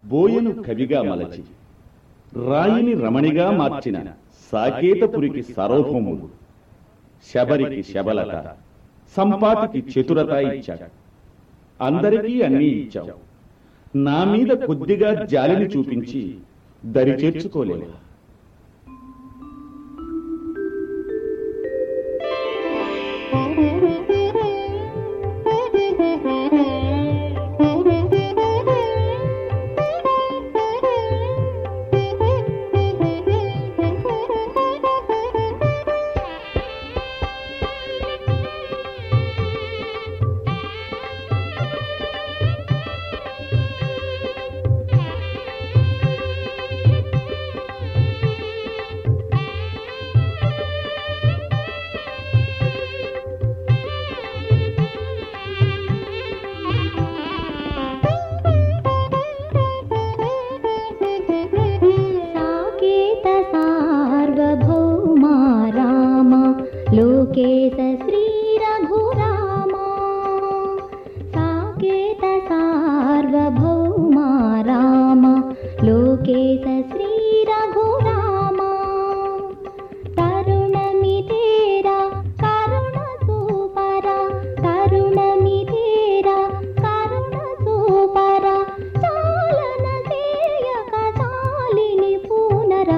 బోయను కవిగా మలచి రాయిని రమణిగా మార్చిన సాకేతపురికి సార్వభౌముడు శబరికి శబలత సంపాతికి చతురత ఇచ్చాడు అందరికీ అన్నీ ఇచ్చావు నా మీద కొద్దిగా జాలిని చూపించి దరి చేర్చుకోలేవు साकेत सार्वभौमा राम लोकेश श्रीरघुरामा साकेत सार्वभौमा राम लोकेश श्रीरघुरामा तरुणमितेरा करुणसूपरा तरुणमितेरा करुणसूपरा चालनसेयक चालिनि पुनरा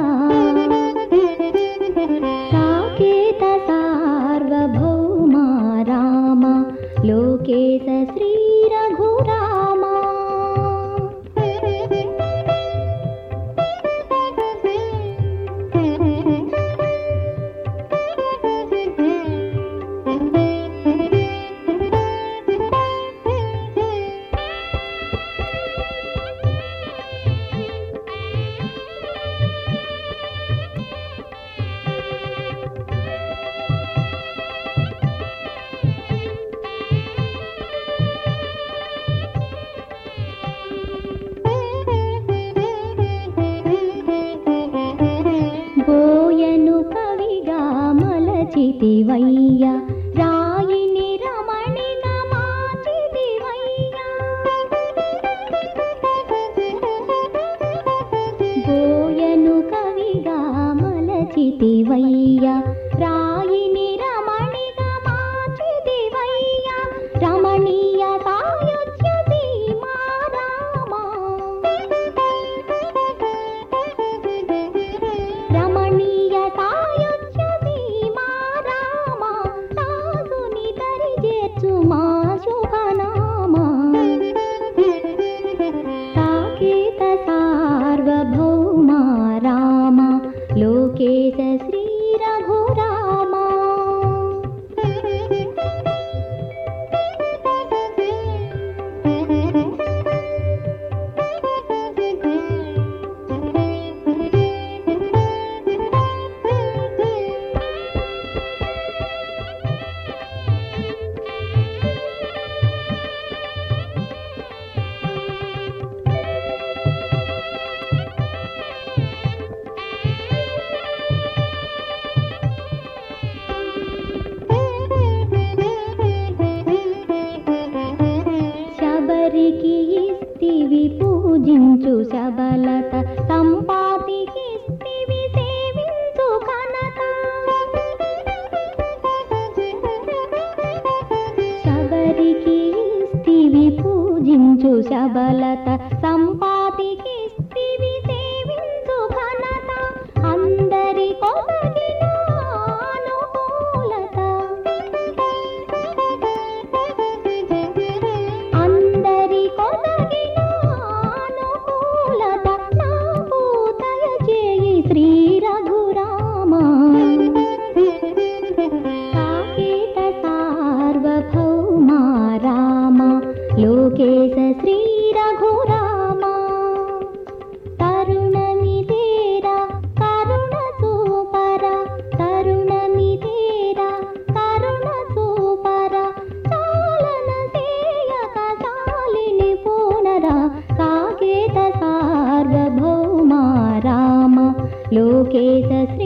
साकेत सार्वभौमा राम लोकेश श्रीरघुरामा బోయను కవిగా మలచితివయ్య రాయిని రమణిగా మార్చితివయ్య బోయను కవిగా మలచితివయ్య రాయిని రమణిగా మార్చితివయ్య రమణీయ సాయుధ్య సీమా రామా రమణీయ సాయుధ్య సీమా రామ దాసుని దరి చేర్చు మా శుభనామా సాకేత సార్వభౌమా రామ లోకేశ శ్రీ రఘురామా శబరికి ఇస్తివి పూజించు శబలత సంపాతికి ఇస్తివి సేవించు ఘనత శబరికి ఇస్తివి పూజించు శబలత సంపాతికి ఇస్తివి సేవించు ఘనత అందరి కొసగిన అనుకూలత అందరి కొసగిన అనుకూలత నాకు దయచేయి శ్రీ రఘురామ సాకేత సార్వభౌమా రామ లోకేశ శ్రీ రఘురామ తరుణమిదేరా కరుణ సూపర తరుణమిదేరా కరుణ సూపర చాలన సేయక చాలిని పునరా సాకేత సార్వభౌమా రామ లోకేశ శ్రీ